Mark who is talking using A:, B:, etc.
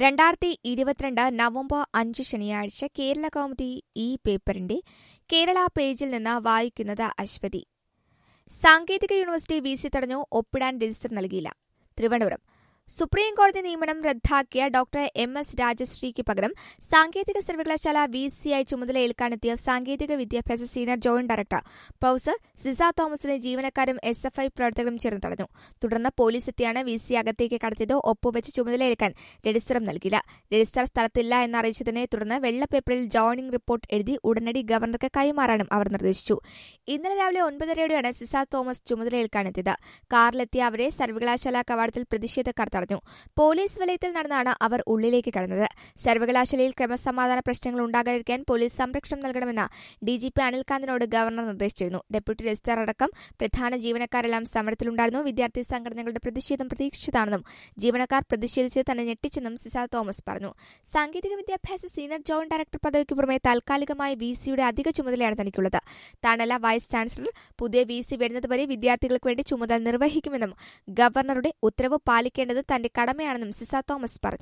A: രണ്ടായിരത്തി ഇരുപത്തിരണ്ട് നവംബർ അഞ്ച് ശനിയാഴ്ച കേരള കൗമുദി ഈ പേപ്പറിന്റെ കേരള പേജിൽ നിന്ന് വായിക്കുന്നത് അശ്വതി സാങ്കേതിക യൂണിവേഴ്സിറ്റി വി സി തടഞ്ഞു ഒപ്പിടാൻ രജിസ്റ്റർ നൽകിയില്ല തിരുവനന്തപുരം സുപ്രീം കോടതി നിയമനം റദ്ദാക്കിയ ഡോക്ടർ എം എസ് രാജശ്രീക്ക് പകരം സാങ്കേതിക സർവകലാശാല വി സിയായി ചുമതലയേൽക്കാനെത്തിയ സാങ്കേതിക വിദ്യാഭ്യാസ senior joint director professor Sisa തോമസിനെ ജീവനക്കാരും എസ് എഫ് ഐ പ്രവർത്തകരും ചേർന്ന് തടഞ്ഞു തുടർന്ന് പോലീസ് എത്തിയാണ് വി സി അകത്തേക്ക് കടത്തിയത് ഒപ്പുവെച്ച് ചുമതലയേൽക്കാൻ രജിസ്റ്ററും നൽകില്ല രജിസ്റ്റർ സ്ഥലത്തില്ല എന്നറിയിച്ചതിനെ തുടർന്ന് വെള്ള പേപ്പറിൽ ജോയിനിംഗ് റിപ്പോർട്ട് എഴുതി ഉടനടി ഗവർണർക്ക് കൈമാറാനും അവർ നിർദ്ദേശിച്ചു ഇന്നലെ രാവിലെ ഒൻപതരയോടെയാണ് സിസ തോമസ് ചുമതലയേൽക്കാനെത്തിയത് കാറിലെത്തിയ അവരെ സർവകലാശാല കവാടത്തിൽ പ്രതിഷേധക്കാർ തടഞ്ഞു പോലീസ് വലയത്തിൽ നടന്നാണ് അവർ ഉള്ളിലേക്ക് കടന്നത് സർവകലാശാലയിൽ ക്രമസമാധാന പ്രശ്നങ്ങൾ ഉണ്ടാകാതിരിക്കാൻ പോലീസ് സംരക്ഷണം നൽകണമെന്ന് ഡിജിപി അനിൽകാന്തിനോട് ഗവർണർ നിർദ്ദേശിച്ചിരുന്നു ഡെപ്യൂട്ടി രജിസ്ട്രാർ അടക്കം പ്രധാന ജീവനക്കാരെല്ലാം സമരത്തിലുണ്ടായിരുന്നു വിദ്യാർത്ഥി സംഘടനകളുടെ പ്രതിഷേധം പ്രതീക്ഷിച്ചതാണെന്നും ജീവനക്കാർ പ്രതിഷേധിച്ചത് തന്നെ ഞെട്ടിച്ചെന്നും സിസ തോമസ് പറഞ്ഞു സാങ്കേതിക വിദ്യാഭ്യാസ സീനിയർ ജോയിന്റ് ഡയറക്ടർ പദവിക്ക് പുറമെ താൽക്കാലികമായി വി സിയുടെ അധിക ചുമതലയാണ് തനിക്കുള്ളത് താനല്ല വൈസ് ചാൻസലർ പുതിയ വി സി വരുന്നതുവരെ വിദ്യാർത്ഥികൾക്ക് വേണ്ടി ചുമതല നിർവഹിക്കുമെന്നും ഗവർണറുടെ ഉത്തരവ് പാലിക്കേണ്ടത് തന്റെ കടമയാണെന്നും സിസ തോമസ് പറഞ്ഞു